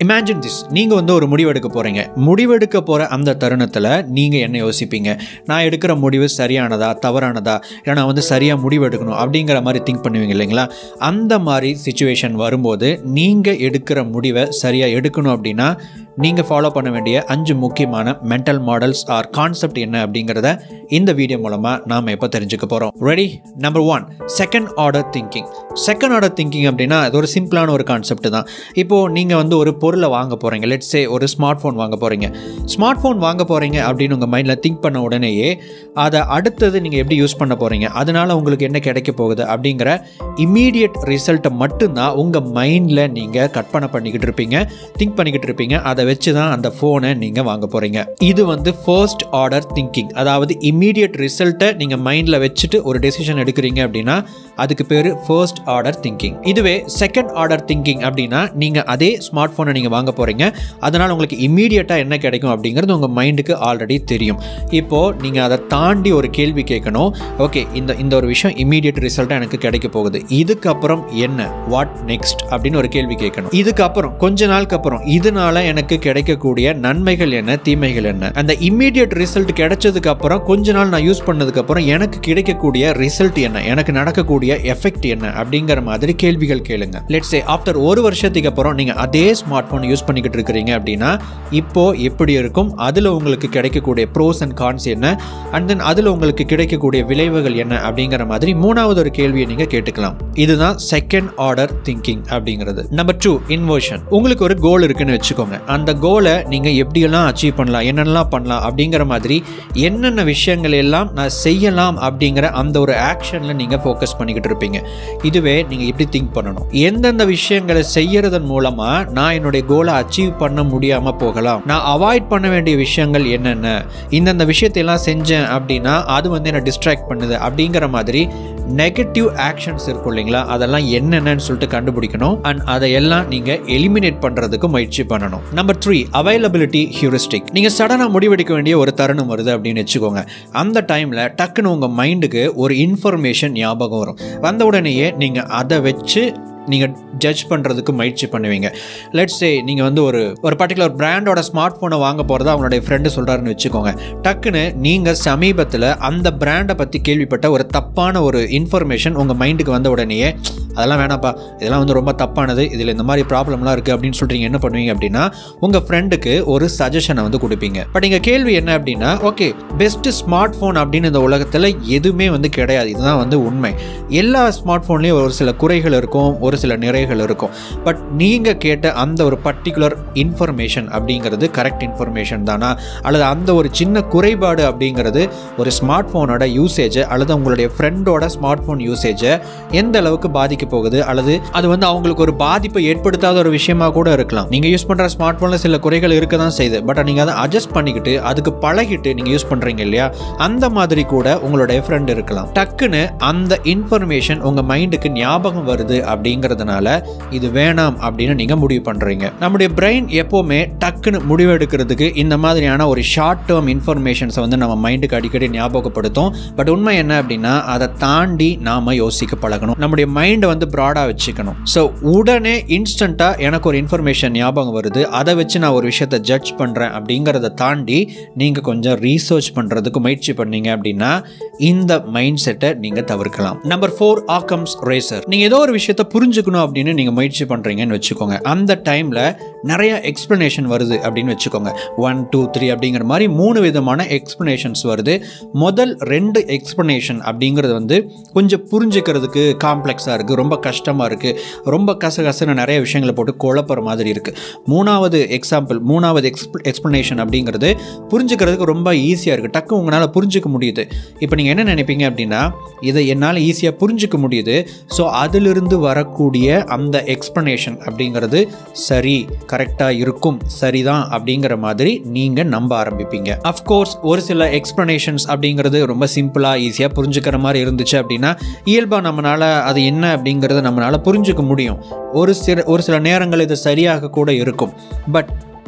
imagine this நீங்கள் வந்து ஒரு முடிவெடுக்க போகிறீங்க முடிவெடுக்க போகிற அந்த தருணத்தில் நீங்கள் என்ன யோசிப்பீங்க நான் எடுக்கிற முடிவு சரியானதா தவறானதா இல்லை நான் வந்து சரியாக முடிவெடுக்கணும் அப்படிங்கிற மாதிரி திங்க் பண்ணுவீங்க இல்லைங்களா அந்த மாதிரி சுச்சுவேஷன் வரும்போது நீங்கள் எடுக்கிற முடிவை சரியாக எடுக்கணும் அப்படின்னா நீங்கள் ஃபாலோ பண்ண வேண்டிய அஞ்சு முக்கியமான மென்டல் மாடல்ஸ் ஆர் கான்செப்ட் என்ன அப்படிங்கிறத இந்த வீடியோ மூலமாக நாம் எப்போ தெரிஞ்சுக்க போகிறோம் ready number one second order thinking second order thinking அப்படின்னா அது ஒரு சிம்பிளான ஒரு கான்செப்ட் தான் இப்போது நீங்கள் வந்து ஒரு பொருளை வாங்க போகிறீங்க லெட்ஸே ஒரு ஸ்மார்ட் ஃபோன் வாங்க போகிறீங்க ஸ்மார்ட் ஃபோன் வாங்க போகிறீங்க அப்படின்னு உங்கள் மைண்டில் திங்க் பண்ண உடனேயே அதை அடுத்தது நீங்கள் எப்படி யூஸ் பண்ண போகிறீங்க அதனால் உங்களுக்கு என்ன கிடைக்க போகுது அப்படிங்கிற இம்மீடியட் ரிசல்ட்டை மட்டும்தான் உங்கள் மைண்டில் நீங்கள் கற்பனை பண்ணிக்கிட்டு இருப்பீங்க திங்க் பண்ணிக்கிட்டு இருப்பீங்க அதை வச்சு தான் அந்த ஃபோனை நீங்கள் வாங்க போகிறீங்க இது வந்து ஃபர்ஸ்ட் ஆர்டர் திங்கிங் அதாவது இம்மீடியட் ரிசல்ட்டை நீங்கள் மைண்டில் வச்சுட்டு ஒரு டெசிஷன் எடுக்கிறீங்க அப்படின்னா அதுக்கு பேர் ஃபர்ஸ்ட் ஆர்டர் திங்கிங் இதுவே செகண்ட் ஆர்டர் திங்கிங் அப்படின்னா நீங்கள் அதே ஸ்மார்ட் ஃபோனை நீங்கள் வாங்க போகிறீங்க அதனால் உங்களுக்கு இம்மீடியட்டாக என்ன கிடைக்கும் அப்படிங்கிறது உங்கள் மைண்டுக்கு ஆல்ரெடி தெரியும் இப்போது நீங்கள் அதை தாண்டி ஒரு கேள்வி கேட்கணும் ஓகே இந்த இந்த ஒரு விஷயம் இம்மீடியட் ரிசல்ட்டாக எனக்கு கிடைக்க போகுது இதுக்கப்புறம் என்ன வாட் நெக்ஸ்ட் அப்படின்னு ஒரு கேள்வி கேட்கணும் இதுக்கப்புறம் கொஞ்ச நாளுக்கு அப்புறம் இதனால எனக்கு கிடைக்கக்கூடிய நன்மைகள் என்ன தீமைகள் என்ன அந்த இம்மீடியட் ரிசல்ட் கிடைச்சதுக்கு அப்புறம் கொஞ்ச நாள் நான் யூஸ் பண்ணதுக்கு அப்புறம் எனக்கு கிடைக்கக்கூடிய ரிசல்ட் என்ன எனக்கு நடக்கக்கூடிய எஃபெக்ட் என்ன அப்படிங்கிற மாதிரி கேள்விகள் கேளுங்க லெட்ஸ் சே ஆஃப்டர் ஒரு வருஷத்துக்கு அப்புறம் நீங்கள் அதே ஸ்மார்ட் ஃபோன் யூஸ் பண்ணிக்கிட்டு இருக்கிறீங்க அப்படின்னா இப்போ எப்படி இருக்கும் அதில் உங்களுக்கு கிடைக்கக்கூடிய ப்ரோஸ் அண்ட் கான்ஸ் என்ன அண்ட் தென் அதில் உங்களுக்கு கிடைக்கக்கூடிய விளைவுகள் என்ன அப்படிங்கிற மாதிரி மூணாவது ஒரு கேள்வியை நீங்கள் கேட்டுக்கலாம் இதுதான் செகண்ட் ஆர்டர் திங்கிங் அப்படிங்கிறது நம்பர் டூ இன்வர்ஷன் உங்களுக்கு ஒரு கோல் இருக்குன்னு வச்சுக்கோங்க அந்த கோலை நீங்கள் எப்படியெல்லாம் அச்சீவ் பண்ணலாம் என்னென்னலாம் பண்ணலாம் அப்படிங்கிற மாதிரி என்னென்ன விஷயங்கள் எல்லாம் நான் செய்யலாம் அப்படிங்கிற அந்த ஒரு ஆக்ஷனில் நீங்கள் ஃபோக்கஸ் பண்ணிக்கிட்டு இருப்பீங்க இதுவே நீங்கள் எப்படி திங்க் பண்ணணும் எந்தெந்த விஷயங்களை செய்யறதன் மூலமாக நான் என்னுடைய கோலை அச்சீவ் பண்ண முடியாமல் போகலாம் நான் அவாய்ட் பண்ண வேண்டிய விஷயங்கள் என்னென்ன இந்தந்த விஷயத்தையெல்லாம் செஞ்சேன் அப்படின்னா அது வந்து என்னை டிஸ்ட்ராக்ட் பண்ணுது அப்படிங்கிற மாதிரி நெகட்டிவ் ஆக்ஷன்ஸ் இருக்கும் இல்லைங்களா அதெல்லாம் என்னென்னு சொல்லிட்டு கண்டுபிடிக்கணும் அண்ட் அதையெல்லாம் நீங்கள் எலிமினேட் பண்ணுறதுக்கு முயற்சி பண்ணணும் நம்பர் த்ரீ அவைலபிலிட்டி ஹியூரிஸ்டிக் நீங்கள் சடனாக முடிவெடுக்க வேண்டிய ஒரு தருணம் வருது அப்படின்னு வச்சுக்கோங்க அந்த டைமில் டக்குன்னு உங்கள் மைண்டுக்கு ஒரு இன்ஃபர்மேஷன் ஞாபகம் வரும் வந்த உடனேயே நீங்கள் அதை வச்சு நீங்கள் ஜட்ஜ் பண்ணுறதுக்கு முயற்சி பண்ணுவீங்க லெட்ஸ் சே நீங்கள் வந்து ஒரு ஒரு பர்டிகுலர் பிராண்டோட ஸ்மார்ட் ஃபோனை வாங்க போகிறதா அவங்களுடைய ஃப்ரெண்டு சொல்கிறாருன்னு வச்சுக்கோங்க டக்குன்னு நீங்கள் சமீபத்தில் அந்த பிராண்டை பற்றி கேள்விப்பட்ட ஒரு தப்பான ஒரு இன்ஃபர்மேஷன் உங்கள் மைண்டுக்கு வந்த உடனேயே அதெல்லாம் வேணாப்பா இதெல்லாம் வந்து ரொம்ப தப்பானது இதில் இந்த மாதிரி ப்ராப்ளம்லாம் இருக்குது அப்படின்னு சொல்லிட்டு நீங்கள் என்ன பண்ணுவீங்க அப்படின்னா உங்கள் ஃப்ரெண்டுக்கு ஒரு சஜஷனை வந்து கொடுப்பீங்க பட் இங்கே கேள்வி என்ன அப்படின்னா ஓகே பெஸ்ட் ஸ்மார்ட் ஃபோன் அப்படின்னு இந்த உலகத்தில் எதுவுமே வந்து கிடையாது இதுதான் வந்து உண்மை எல்லா ஸ்மார்ட் ஃபோன்லேயும் ஒரு சில குறைகள் இருக்கும் ஒரு சில நிறைகள் இருக்கும் பட் நீங்கள் கேட்ட அந்த ஒரு பர்டிகுலர் இன்ஃபர்மேஷன் அப்படிங்கிறது கரெக்ட் இன்ஃபர்மேஷன் தானா அல்லது அந்த ஒரு சின்ன குறைபாடு அப்படிங்கிறது ஒரு ஸ்மார்ட் ஃபோனோட யூசேஜை அல்லது உங்களுடைய ஃப்ரெண்டோட ஸ்மார்ட் ஃபோன் யூசேஜை எந்த அளவுக்கு பாதிக்க போகுது அல்லது அது வந்து அவங்களுக்கு ஒரு பாதிப்பை ஏற்படுத்தாத ஒரு விஷயமா கூட இருக்கலாம் நீங்கள் யூஸ் பண்ணுற ஸ்மார்ட் ஃபோனில் சில குறைகள் இருக்க தான் செய்யுது பட் நீங்கள் அதை அட்ஜஸ்ட் பண்ணிக்கிட்டு அதுக்கு பழகிட்டு நீங்கள் யூஸ் பண்ணுறீங்க இல்லையா அந்த மாதிரி கூட உங்களுடைய ஃப்ரெண்ட் இருக்கலாம் டக்குன்னு அந்த இன்ஃபர்மேஷன் உங்கள் மைண்டுக்கு ஞாபகம் வருது அப்படிங்கிறதுனால இது வேணாம் அப்படின்னு நீங்கள் முடிவு பண்ணுறீங்க நம்முடைய பிரெயின் எப்போவுமே டக்குன்னு முடிவெடுக்கிறதுக்கு இந்த மாதிரியான ஒரு ஷார்ட் டேர்ம் இன்ஃபர்மேஷன்ஸை வந்து நம்ம மைண்டுக்கு அடிக்கடி ஞாபகப்படுத்தும் பட் உண்மை என்ன அப்படின்னா அதை தாண்டி நாம் யோசிக்க பழகணும் நம்முடைய மைண்டை வந்து ப்ராடாக வச்சுக்கணும் ஸோ உடனே இன்ஸ்டண்ட்டாக எனக்கு ஒரு இன்ஃபர்மேஷன் ஞாபகம் வருது அதை வச்சு நான் ஒரு விஷயத்தை ஜட்ஜ் பண்ணுறேன் அப்படிங்கிறத தாண்டி நீங்கள் கொஞ்சம் ரீசர்ச் பண்ணுறதுக்கு முயற்சி பண்ணீங்க அப்படின்னா இந்த மைண்ட் செட்டை நீங்கள் தவிர்க்கலாம் நம்பர் ஃபோர் ஆக்கம்ஸ் ரேசர் நீங்கள் ஏதோ ஒரு விஷயத்தை புரிஞ்சுக்கணும் அப்படின்னு நீங்கள் முயற்சி பண்ணுறீங்கன்னு வச்சுக்கோங்க அந்த டைமில் நிறைய எக்ஸ்ப்ளனேஷன் வருது அப்படின்னு வச்சுக்கோங்க ஒன் டூ த்ரீ அப்படிங்கிற மாதிரி மூணு விதமான எக்ஸ்ப்ளனேஷன்ஸ் வருது முதல் ரெண்டு எக்ஸ்ப்ளனேஷன் அப்படிங்கிறது வந்து கொஞ்சம் புரிஞ்சுக்கிறதுக்கு காம்ப்ளெக்ஸாக இருக்குது ரொம்ப கஷ்டமாக இருக்குது ரொம்ப கசகசன்னு நிறைய விஷயங்களை போட்டு குழப்புற மாதிரி இருக்குது மூணாவது எக்ஸாம்பிள் மூணாவது எக்ஸ்ப் எக்ஸ்ப்ளனேஷன் அப்படிங்கிறது புரிஞ்சுக்கிறதுக்கு ரொம்ப ஈஸியாக இருக்குது டக்கு உங்களால் புரிஞ்சுக்க முடியுது இப்போ நீங்கள் என்ன நினைப்பீங்க அப்படின்னா இதை என்னால் ஈஸியாக புரிஞ்சுக்க முடியுது ஸோ அதிலிருந்து வரக்கூடிய அந்த எக்ஸ்ப்ளனேஷன் அப்படிங்கிறது சரி கரெக்டாக இருக்கும் சரிதான் அப்படிங்கிற மாதிரி நீங்கள் நம்ப ஆரம்பிப்பீங்க அஃப்கோர்ஸ் ஒரு சில எக்ஸ்ப்ளனேஷன்ஸ் அப்படிங்கிறது ரொம்ப சிம்பிளாக ஈஸியாக புரிஞ்சுக்கிற மாதிரி இருந்துச்சு அப்படின்னா இயல்பாக நம்மளால் அது என்ன அப்படிங்கிறத நம்மளால் புரிஞ்சுக்க முடியும் ஒரு சில ஒரு சில நேரங்கள் இது சரியாக கூட இருக்கும் பட்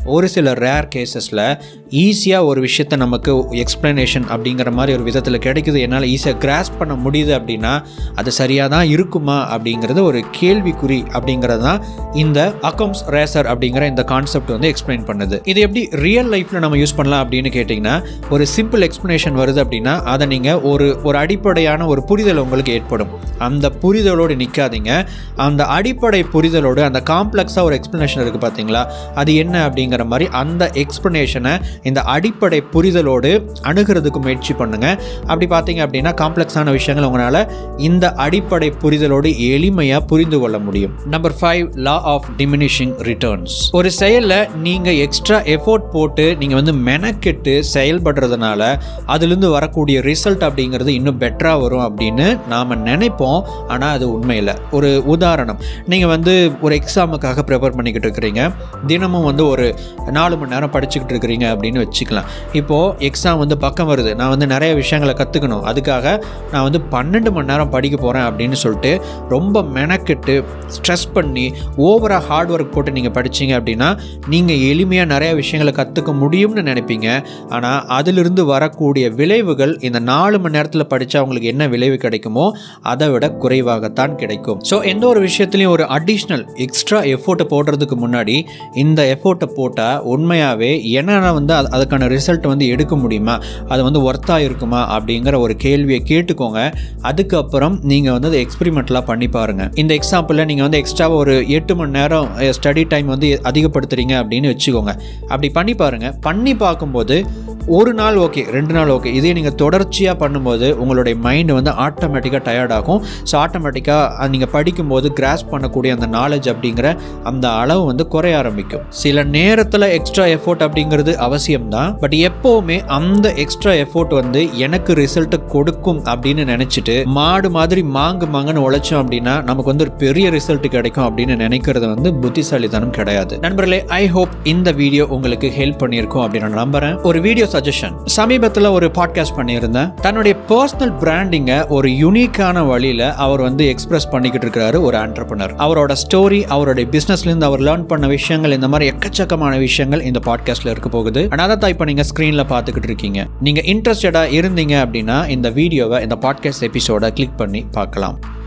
ஒரு சில ரேர் கேசஸில் ஈஸியாக ஒரு விஷயத்தை நமக்கு எக்ஸ்ப்ளனேஷன் அப்படிங்கிற மாதிரி ஒரு விதத்தில் கிடைக்குது என்னால் ஈஸியாக கிராஸ் பண்ண முடியுது அப்படின்னா அது சரியாக தான் இருக்குமா அப்படிங்கிறது ஒரு கேள்விக்குறி அப்படிங்கிறது தான் இந்த அக்கம்ஸ் ரேசர் அப்படிங்கிற இந்த கான்செப்ட் வந்து எக்ஸ்பிளைன் பண்ணுது இது எப்படி ரியல் லைஃப்பில் நம்ம யூஸ் பண்ணலாம் அப்படின்னு கேட்டிங்கன்னா ஒரு சிம்பிள் எக்ஸ்ப்ளனேஷன் வருது அப்படின்னா அதை நீங்கள் ஒரு ஒரு அடிப்படையான ஒரு புரிதல் உங்களுக்கு ஏற்படும் அந்த புரிதலோடு நிற்காதீங்க அந்த அடிப்படை புரிதலோடு அந்த காம்ப்ளெக்ஸாக ஒரு எக்ஸ்ப்ளனேஷன் இருக்குது பார்த்தீங்களா அது என்ன அப்படிங்கிற மாதிரி அந்த எக்ஸ்ப்ளனேஷனை இந்த அடிப்படை புரிதலோடு அணுகிறதுக்கு முயற்சி பண்ணுங்க அப்படி பார்த்தீங்க அப்படின்னா காம்ப்ளெக்ஸான விஷயங்கள் உங்களால் இந்த அடிப்படை புரிதலோடு எளிமையாக புரிந்து கொள்ள முடியும் number five law of diminishing returns ஒரு செயலில் நீங்கள் எக்ஸ்ட்ரா எஃபோர்ட் போட்டு நீங்கள் வந்து மெனக்கெட்டு செயல்படுறதுனால அதுலேருந்து வரக்கூடிய ரிசல்ட் அப்படிங்கிறது இன்னும் பெட்டராக வரும் அப்படின்னு நாம் நினைப்போம் ஆனால் அது உண்மையில் ஒரு உதாரணம் நீங்கள் வந்து ஒரு எக்ஸாமுக்காக ப்ரிப்பேர் பண்ணிக்கிட்டு இருக்கிறீங்க தினமும் வந்து ஒரு நாலு மணி நேரம் படிச்சுக்கிட்டு இருக்கிறீங்க அப்படின்னு வச்சுக்கலாம் இப்போது எக்ஸாம் வந்து பக்கம் வருது நான் வந்து நிறைய விஷயங்களை கற்றுக்கணும் அதுக்காக நான் வந்து பன்னெண்டு மணி நேரம் படிக்க போகிறேன் அப்படின்னு சொல்லிட்டு ரொம்ப மெனக்கெட்டு ஸ்ட்ரெஸ் பண்ணி ஓவராக ஹார்ட் ஒர்க் போட்டு நீங்கள் படிச்சீங்க அப்படின்னா நீங்கள் எளிமையாக நிறைய விஷயங்களை கற்றுக்க முடியும்னு நினைப்பீங்க ஆனால் அதிலிருந்து வரக்கூடிய விளைவுகள் இந்த நாலு மணி நேரத்தில் படித்தா உங்களுக்கு என்ன விளைவு கிடைக்குமோ அதை விட குறைவாகத்தான் கிடைக்கும் ஸோ எந்த ஒரு விஷயத்துலையும் ஒரு அடிஷ்னல் எக்ஸ்ட்ரா எஃபோர்ட்டை போடுறதுக்கு முன்னாடி இந்த எஃபோர்ட்டை போட்டால் உண்மையாகவே என்னென்ன வந்து அது- அதுக்கான ரிசல்ட் வந்து எடுக்க முடியுமா அது வந்து ஒர்த்தாக இருக்குமா அப்படிங்கிற ஒரு கேள்வியை கேட்டுக்கோங்க அதுக்கப்புறம் நீங்கள் வந்து அதை எக்ஸ்பெரிமெண்ட்லாம் பண்ணி பாருங்கள் இந்த எக்ஸாம்பிளில் நீங்கள் வந்து எக்ஸ்ட்ராவாக ஒரு எட்டு மணி நேரம் ஸ்டடி டைம் வந்து அதிகப்படுத்துறீங்க அப்படின்னு வச்சுக்கோங்க அப்படி பண்ணி பாருங்கள் பண்ணி பார்க்கும்போது ஒரு நாள் ஓகே ரெண்டு நாள் ஓகே இதே நீங்கள் தொடர்ச்சியாக பண்ணும்போது உங்களுடைய மைண்டு வந்து ஆட்டோமேட்டிக்காக டயர்ட் ஆகும் ஸோ ஆட்டோமேட்டிக்காக நீங்கள் படிக்கும்போது கிராஸ் பண்ணக்கூடிய அந்த நாலேஜ் அப்படிங்கிற அந்த அளவு வந்து குறைய ஆரம்பிக்கும் சில நேரத்தில் எக்ஸ்ட்ரா எஃபோர்ட் அப்படிங்கிறது அவசியம்தான் பட் எப்போவுமே அந்த எக்ஸ்ட்ரா எஃபோர்ட் வந்து எனக்கு ரிசல்ட் கொடுக்கும் அப்படின்னு நினச்சிட்டு மாடு மாதிரி மாங்கு மாங்குன்னு உழைச்சோம் அப்படின்னா நமக்கு வந்து ஒரு பெரிய ரிசல்ட் கிடைக்கும் அப்படின்னு நினைக்கிறது வந்து புத்திசாலித்தனம் கிடையாது நண்பர்களே ஐ ஹோப் இந்த வீடியோ உங்களுக்கு ஹெல்ப் பண்ணியிருக்கும் அப்படின்னு நான் நம்புறேன் ஒரு வீடியோ சஜஷன் சமீபத்தில் ஒரு பாட்காஸ்ட் பண்ணியிருந்தேன் தன்னுடைய பர்சனல் பிராண்டிங்கை ஒரு யூனிக்கான வழியில் அவர் வந்து எக்ஸ்பிரஸ் பண்ணிக்கிட்டு இருக்கிறாரு ஒரு ஆண்டர்பனர் அவரோட ஸ்டோரி அவருடைய பிஸ்னஸ்லேருந்து அவர் லேர்ன் பண்ண விஷயங்கள் இந்த மாதிரி எக்கச்சக்கமான விஷயங்கள் இந்த பாட்காஸ்ட்டில் இருக்க போகுது And அதை தான் இப்போ நீங்கள் ஸ்க்ரீனில் பார்த்துக்கிட்டு இருக்கீங்க நீங்கள் இன்ட்ரெஸ்டடாக இருந்தீங்க அப்படின்னா இந்த வீடியோவை இந்த பாட்காஸ்ட் எபிசோட கிளிக் பண்ணி பார்க்கலாம்